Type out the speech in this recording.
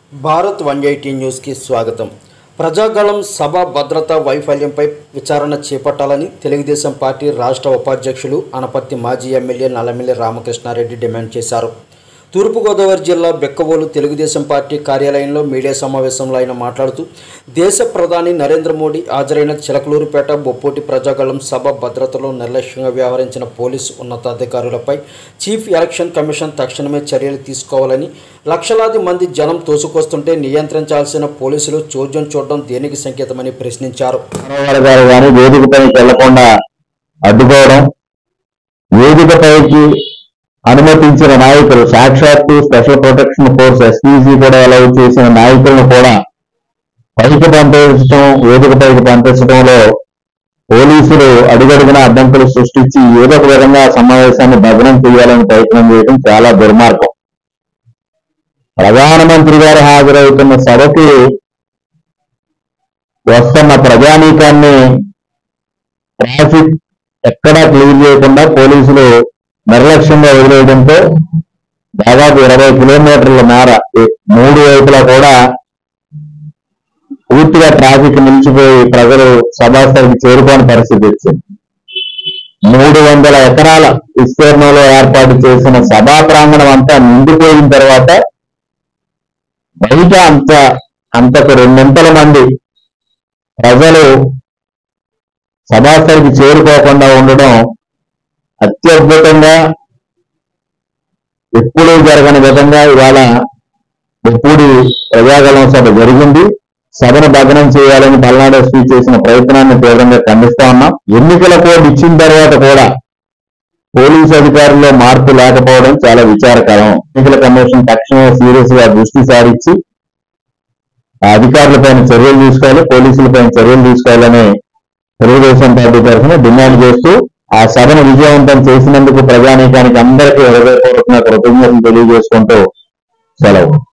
Bharat one eighty న్యూస్కి స్వాగతం ప్రజాగళం సభ భద్రత వైఫల్యంపై విచారణ చేపట్టాలని తెలుగుదేశం పార్టీ రాష్ట్ర ఉపాధ్యక్షులు అనపర్తి మాజీ ఎమ్మెల్యే నల్లమిల్లి రామకృష్ణారెడ్డి డిమాండ్ చేశారు తూర్పుగోదావరి జిల్లా బెక్కవోలు తెలుగుదేశం పార్టీ కార్యాలయంలో మీడియా సమావేశంలో ఆయన మాట్లాడుతూ దేశ ప్రధాని నరేంద్ర మోడీ హాజరైన చిలకలూరుపేట బొప్పోటి ప్రజాగళం సభ భద్రతలో నిర్లక్ష్యంగా వ్యవహరించిన పోలీసు ఉన్నతాధికారులపై చీఫ్ ఎలక్షన్ కమిషన్ తక్షణమే చర్యలు తీసుకోవాలని లక్షలాది మంది జనం తోసుకొస్తుంటే నియంత్రించాల్సిన పోలీసులు చోద్యం చూడడం దేనికి సంకేతమని ప్రశ్నించారు మనోహర్ గారు కానీ వేదిక పైకి వెళ్లకుండా అడ్డుకోవడం వేదిక పైకి అనుమతించిన నాయకులు సాక్షాత్తు స్పెషల్ ప్రొటెక్షన్ ఫోర్స్ ఎస్పీసీ కూడా అలౌ చేసిన నాయకులను కూడా పైకి పంపించడం వేదిక పైకి పంపించడంలో పోలీసులు అడుగడుగున అడ్డంకులు సృష్టించి ఏదో ఒక విధంగా సమావేశాన్ని భగ్నం చేయాలని ప్రయత్నం చేయడం చాలా దుర్మార్గం ప్రధానమంత్రి గారు హాజరవుతున్న సభకి వస్తున్న ప్రజానీకాన్ని ట్రాఫిక్ ఎక్కడా క్లియర్ చేయకుండా పోలీసులు నిర్లక్ష్యంగా వదిలేయడంతో దాదాపు ఇరవై కిలోమీటర్ల మేర ఈ మూడు వైపులా కూడా పూర్తిగా ట్రాఫిక్ నిలిచిపోయి ప్రజలు సభాస్థలికి చేరుకోని పరిస్థితి వచ్చింది మూడు వందల ఎకరాల విస్తీర్ణంలో ఏర్పాటు చేసిన సభా ప్రాంగణం అంతా నిండిపోయిన తర్వాత బయట అంత అంతకు రెండింతల మంది ప్రజలు సభాస్థలికి చేరుకోకుండా ఉండడం అత్యద్భుతంగా ఎప్పుడూ జరగని విధంగా ఇవాళ ఎప్పుడు ప్రజాగలం సభ జరిగింది సభను భగ్నం చేయాలని పల్నాడు ఎస్పీ చేసిన ప్రయత్నాన్ని తీవ్రంగా ఖండిస్తా ఉన్నాం ఎన్నికల కోడ్ ఇచ్చిన తర్వాత కూడా పోలీసు అధికారుల్లో మార్పు లేకపోవడం చాలా విచారకరం ఎన్నికల కమిషన్ తక్షణమే సీరియస్ గా దృష్టి సారించి ఆ అధికారులపైన చర్యలు తీసుకోవాలి పోలీసులపైన చర్యలు తీసుకోవాలని తెలుగుదేశం పార్టీ తరఫున డిమాండ్ చేస్తూ ఆ సభను విజయవంతం చేసినందుకు ప్రజానీకానికి అందరికీ హృదయపూర్వకంగా కృతజ్ఞతలు తెలియజేసుకుంటూ సెలవు